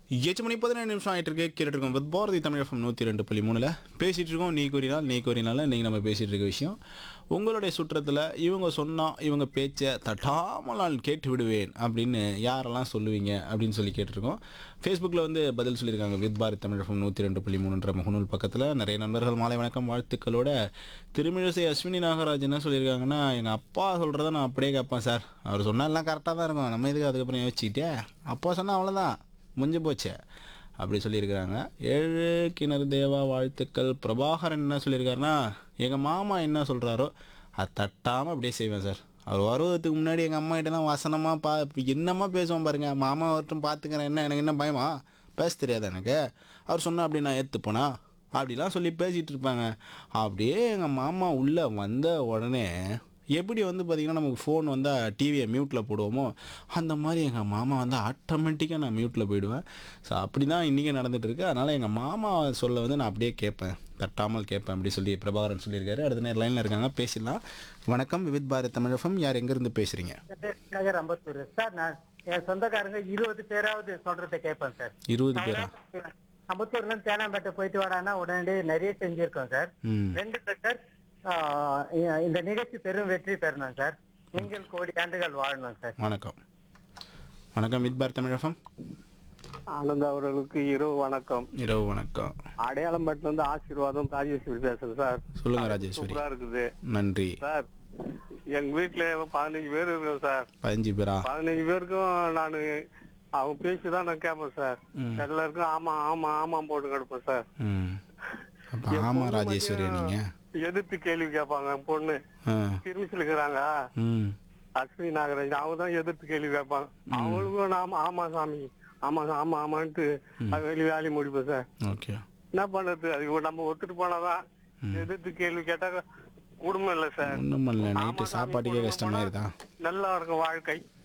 எட்டு மணி பதினேழு நிமிஷம் ஆயிட்டு இருக்கு கேட்டுட்டு இருக்கோம் வித் பாரதி தமிழ் எஃப்எம் நூற்றி ரெண்டு புள்ளி மூணில் பேசிகிட்டு இருக்கோம் நீ கூறினால் நீ கூறினால இன்றைக்கி நம்ம பேசிகிட்டு இருக்க விஷயம் உங்களுடைய சுற்றத்தில் இவங்க சொன்னால் இவங்க பேச்சை தட்டாமல் நான் கேட்டு விடுவேன் அப்படின்னு யாரெல்லாம் சொல்லுவீங்க அப்படின்னு சொல்லி கேட்டிருக்கோம் ஃபேஸ்புக்கில் வந்து பதில் சொல்லியிருக்காங்க வித் பாரதி தமிழ் எஃப்எம் நூற்றி ரெண்டு புள்ளி மூணுன்ற முகநூல் பக்கத்தில் நிறைய நண்பர்கள் மாலை வணக்கம் வாழ்த்துக்களோட திருமிழிசை அஸ்வினி நாகராஜ் என்ன சொல்லியிருக்காங்கன்னா எங்கள் அப்பா சொல்கிறத நான் அப்படியே கேட்பேன் சார் அவர் சொன்னா எல்லாம் கரெக்டாக தான் இருக்கும் நம்ம இதுக்கு அதுக்கப்புறம் யோசிச்சுக்கிட்டே அப்பா சொன்னால் அவ்வளோதான் முடிஞ்சு போச்சு அப்படி சொல்லியிருக்கிறாங்க ஏழு கிணறு தேவா வாழ்த்துக்கள் பிரபாகரன் என்ன சொல்லியிருக்காருன்னா எங்கள் மாமா என்ன சொல்கிறாரோ அது தட்டாமல் அப்படியே செய்வேன் சார் அவர் வருவதுக்கு முன்னாடி எங்கள் அம்மா கிட்ட தான் வசனமாக பா என்னம்மா பேசுவோம் பாருங்க மாமா வரட்டும் பார்த்துக்கிறேன் என்ன எனக்கு என்ன பயமா பேச தெரியாது எனக்கு அவர் சொன்னா அப்படி நான் ஏற்றுப்போனா அப்படிலாம் சொல்லி பேசிகிட்டு இருப்பாங்க அப்படியே எங்கள் மாமா உள்ளே வந்த உடனே எப்படி வந்து பார்த்திங்கன்னா நமக்கு ஃபோன் வந்தால் டிவியை மியூட்டில் போடுவோமோ அந்த மாதிரி எங்கள் மாமா வந்து ஆட்டோமேட்டிக்காக நான் மியூட்டில் போயிடுவேன் ஸோ அப்படி தான் இன்றைக்கி நடந்துட்டு இருக்கு அதனால் எங்கள் மாமா சொல்ல வந்து நான் அப்படியே கேட்பேன் தட்டாமல் கேட்பேன் அப்படி சொல்லி பிரபாகரன் சொல்லியிருக்காரு அடுத்த நேரம் லைனில் இருக்காங்க பேசிடலாம் வணக்கம் விவித் பாரத் தமிழகம் யார் எங்கேருந்து பேசுகிறீங்க நகர் அம்பத்தூர் சார் நான் என் சொந்தக்காரங்க இருபது பேராவது சொல்றதை கேட்பேன் சார் இருபது பேரா அம்பத்தூர்ல இருந்து தேனாம்பேட்டை போயிட்டு வரானா உடனே நிறைய செஞ்சிருக்கோம் சார் ம் ரெண்டு பேர் சார் இந்த நிகழ்ச்சி பெரும் வெற்றி பெறணும் சார் நீங்கள் கோடி ஆண்டுகள் வாழணும் சார் வணக்கம் வணக்கம் வித் பாரத் தமிழகம் ஆனந்த் அவர்களுக்கு இரவு வணக்கம் இரவு வணக்கம் அடையாளம்பட்டில இருந்து ஆசீர்வாதம் ராஜேஸ்வரி பேசுறேன் சார் சொல்லுங்கள் ராஜேஸ்வரி சூப்பரா இருக்குது நன்றி சார் எங்க வீட்டுல பதினஞ்சு பேர் இருக்கோம் சார் பதினஞ்சு பேரா பதினஞ்சு பேருக்கும் நான் அவங்க பேசிதான் நான் கேட்பேன் சார் எல்லாருக்கும் ஆமா ஆமா ஆமா போட்டு கிடப்பேன் சார் ம் அப்போ ஆமாம் ராஜேஸ்வரி நீங்கள் எதிர்த்து கேள்வி கேட்பாங்க என் பொண்ணு ஆ திருமிச்சில் இருக்கிறாங்க ம் அஸ்வினி நாகராஜ் அவங்க தான் எதிர்த்து கேள்வி கேட்பாங்க அவங்களுக்கும் நான் ஆமா சாமி ஆமா ஆமா ஆமான்ட்டு அது வெளியே வேலையை முடிப்பேன் சார் ஓகே என்ன பண்றது அது இவ நம்ம ஒத்துட்டு போனாதான் எதிர்த்து கேள்வி கேட்டா குடும்பம் இல்ல சார் ஒன்றும் பண்ணல ஆமா நைட்டு சாமி, சாப்பாட்டுக்கே குடும்பம் கஷ்டமாயிருதா நல்லா இருக்கும் வாழ்க்கை